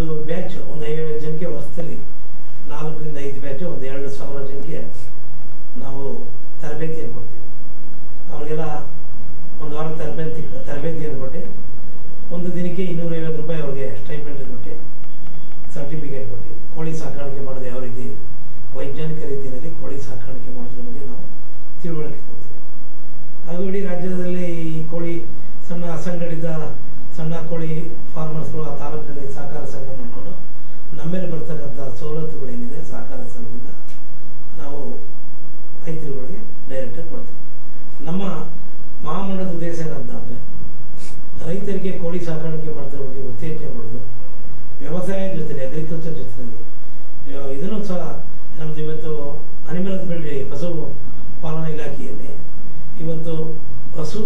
ಒಂದು ಬ್ಯಾಚ್ ಒಂದು ಐವತ್ತು ಜನಕ್ಕೆ ವರ್ಷದಲ್ಲಿ ನಾಲ್ಕರಿಂದ ಐದು ಬ್ಯಾಚು ಒಂದು ಎರಡು ಸಾವಿರ ಜನಕ್ಕೆ ನಾವು ತರಬೇತಿಯನ್ನು ಕೊಡ್ತೀವಿ ಅವ್ರಿಗೆಲ್ಲ ಒಂದು ವಾರ ತರಬೇತಿ ತರಬೇತಿಯನ್ನು ಕೊಟ್ಟು ಒಂದು ದಿನಕ್ಕೆ ಇನ್ನೂರೈವತ್ತು ರೂಪಾಯಿ ಅವ್ರಿಗೆ ಸ್ಟೈಪೆಂಡ್ ಕೊಟ್ಟು ಸರ್ಟಿಫಿಕೇಟ್ ಕೊಟ್ಟು ಕೋಳಿ ಸಾಕಾಣಿಕೆ ಮಾಡೋದು ಯಾವ ರೀತಿ ವೈಜ್ಞಾನಿಕ ರೀತಿಯಲ್ಲಿ ಕೋಳಿ ಸಾಕಾಣಿಕೆ ಮಾಡೋದ್ರ ಬಗ್ಗೆ ನಾವು ತಿಳುವಳಿಕೆ ಕೊಡ್ತೀವಿ ಹಾಗೂ ಇಡೀ ರಾಜ್ಯದಲ್ಲಿ ಈ ಕೋಳಿ ಸಣ್ಣ ಅಸಂಘಟಿತ ಸಣ್ಣ ಕೋಳಿ ಫಾರ್ಮರ್ಸ್ಗಳು ಆ ತಾಲೂಕಿನಲ್ಲಿ ಸಹಕಾರ ಸಂಘ ಮಾಡಿಕೊಂಡು ನಮ್ಮೇಲೆ ಬರ್ತಕ್ಕಂಥ ಸವಲತ್ತುಗಳೇನಿದೆ ಸಹಕಾರ ಸಂಘದಿಂದ ನಾವು ರೈತರುಗಳಿಗೆ ಡೈರೆಕ್ಟಾಗಿ ಕೊಡ್ತೀವಿ ನಮ್ಮ ಮಹಾಮಂಡಲದ ಉದ್ದೇಶ ಏನಂತ ಅಂದರೆ ರೈತರಿಗೆ ಕೋಳಿ ಸಾಕಾಣಿಕೆ ಮಾಡೋದ್ರ ಬಗ್ಗೆ ಉತ್ತೇಜನ ಕೊಡೋದು ವ್ಯವಸಾಯ ಜೊತೆಲಿ ಅಗ್ರಿಕಲ್ಚರ್ ಜೊತೆಲಿ ಆ, ಇದನ್ನು ಸಹ ನಮ್ಮದು ಇವತ್ತು ಅನಿಮಲ್ ಹಸ್ಬೆಂಡ್ರಿ ಪಶು ಪಾಲನಾ ಇಲಾಖೆಯಲ್ಲಿ ಇವತ್ತು ಹಸು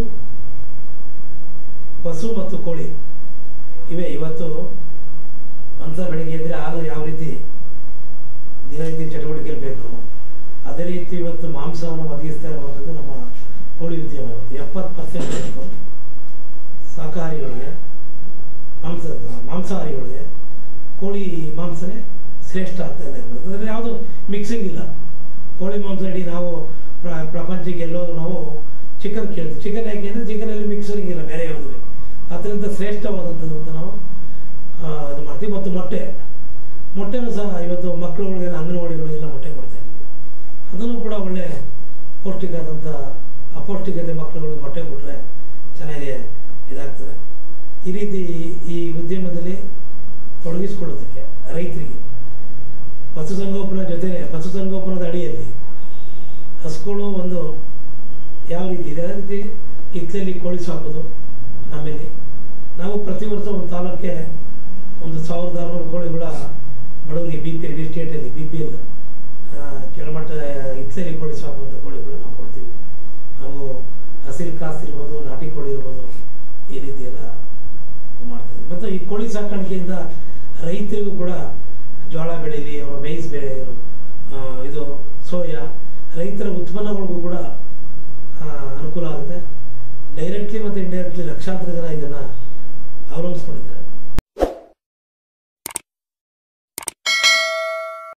ಪಶು ಮತ್ತು ಕೋಳಿ ಇವೆ ಇವತ್ತು ಅಂತ ಬೆಳಿಗ್ಗೆ ಎದ್ದರೆ ಹಾಲು ಯಾವ ರೀತಿ ದಿನನಿತ್ಯ ಚಟುವಟಿಕೆಯಲ್ಲಿ ಬೇಕು ಅದೇ ರೀತಿ ಇವತ್ತು ಮಾಂಸವನ್ನು ಒದಗಿಸ್ತಾ ಇರುವಂಥದ್ದು ನಮ್ಮ ಕೋಳಿ ಉದ್ಯಮ ಇವತ್ತು ಎಪ್ಪತ್ತು ಪರ್ಸೆಂಟ್ ಶಾಕಾಹಾರಿಗಳಿಗೆ ಮಾಂಸ ಮಾಂಸಾಹಾರಿಗಳಿಗೆ ಕೋಳಿ ಮಾಂಸನೇ ಶ್ರೇಷ್ಠ ಅಂತ ಎಲ್ಲ ಇರ್ತದೆ ಅದರಲ್ಲಿ ಯಾವುದು ಮಿಕ್ಸಿಂಗ್ ಇಲ್ಲ ಕೋಳಿ ಮಾಂಸ ಇಡೀ ನಾವು ಪ್ರ ಪ್ರಪಂಚಕ್ಕೆ ಎಲ್ಲೋ ನಾವು ಚಿಕನ್ ಕೇಳ್ತೀವಿ ಚಿಕನ್ ಯಾಕೆ ಅಂದರೆ ಚಿಕನಲ್ಲಿ ಮಿಕ್ಸಿಂಗ್ ಇಲ್ಲ ಬೇರೆ ಯಾವುದೂ ಅದರಿಂದ ಶ್ರೇಷ್ಠವಾದಂಥದ್ದು ಅಂತ ನಾವು ಆ, ಇದು ಮಾಡ್ತೀವಿ ಮತ್ತು ಮೊಟ್ಟೆ ಮೊಟ್ಟೆನೂ ಸಹ ಇವತ್ತು ಮಕ್ಕಳುಗಳಿಗೆ ಅಂಗನವಾಡಿಗಳಿಗೆಲ್ಲ ಮೊಟ್ಟೆ ಕೊಡ್ತಾ ಇದ್ದೀವಿ ಅದನ್ನು ಕೂಡ ಒಳ್ಳೆ ಪೌಷ್ಟಿಕಾದಂಥ ಅಪೌಷ್ಟಿಕತೆ ಮಕ್ಕಳುಗಳಿಗೆ ಮೊಟ್ಟೆ ಕೊಟ್ಟರೆ ಚೆನ್ನಾಗಿ ಇದಾಗ್ತದೆ ಈ ರೀತಿ ಈ ಉದ್ಯಮದಲ್ಲಿ ತೊಡಗಿಸ್ಕೊಳ್ಳೋದಕ್ಕೆ ರೈತರಿಗೆ ಪಶುಸಂಗೋಪನಾ ಜೊತೆ ಪಶುಸಂಗೋಪನದ ಅಡಿಯಲ್ಲಿ ಹಸುಗಳು ಒಂದು ಯಾವ ರೀತಿ ಇದೆ ಅದೇ ರೀತಿ ಹಿತ್ತಲಲ್ಲಿ ಕೋಳಿ ಸಾಕೋದು ನಮ್ಮಲ್ಲಿ ನಾವು ಪ್ರತಿ ವರ್ಷ ಒಂದು ತಾಲೂಕಿಗೆ ಒಂದು ಸಾವಿರದ ಆರುನೂರು ಕೋಳಿಗಳ ಬಡವರಿಗೆ ಬಿ ಪಿ ಎಲ್ ಸ್ಟೇಟಲ್ಲಿ ಬಿ ಪಿ ಎಲ್ ಕೆಳಮಟ್ಟ ಹಿತ್ತಲಲ್ಲಿ ಕೋಳಿ ಸಾಕುವಂಥ ಕೋಳಿಗಳು ನಾವು ಕೊಡ್ತೀವಿ ನಾವು ಹಸಿರು ಕಾಸು ಇರ್ಬೋದು ನಾಟಿ ಕೋಳಿ ಇರ್ಬೋದು ಈ ರೀತಿ ಎಲ್ಲ ಮಾಡ್ತೀವಿ ಮತ್ತು ಈ ಕೋಳಿ ಸಾಕಾಣಿಕೆಯಿಂದ ರೈತರಿಗೂ ಕೂಡ ಜೋಳ ಬೆಳೀಲಿ ಅವರ ಮೇಯ್ಸ್ ಬೆಳೆ ಆ, ಇದು ಸೋಯಾ ರೈತರ ಉತ್ಪನ್ನಗಳಿಗೂ ಕೂಡ ಆ, ಅನುಕೂಲ ಆಗುತ್ತೆ ಡೈರೆಕ್ಟ್ಲಿ ಮತ್ತು ಇಂಡೈರೆಕ್ಟ್ಲಿ ಲಕ್ಷಾಂತರ ಜನ ಇದನ್ನು ಅವಲಂಬಿಸ್ಕೊಂಡಿದ್ದಾರೆ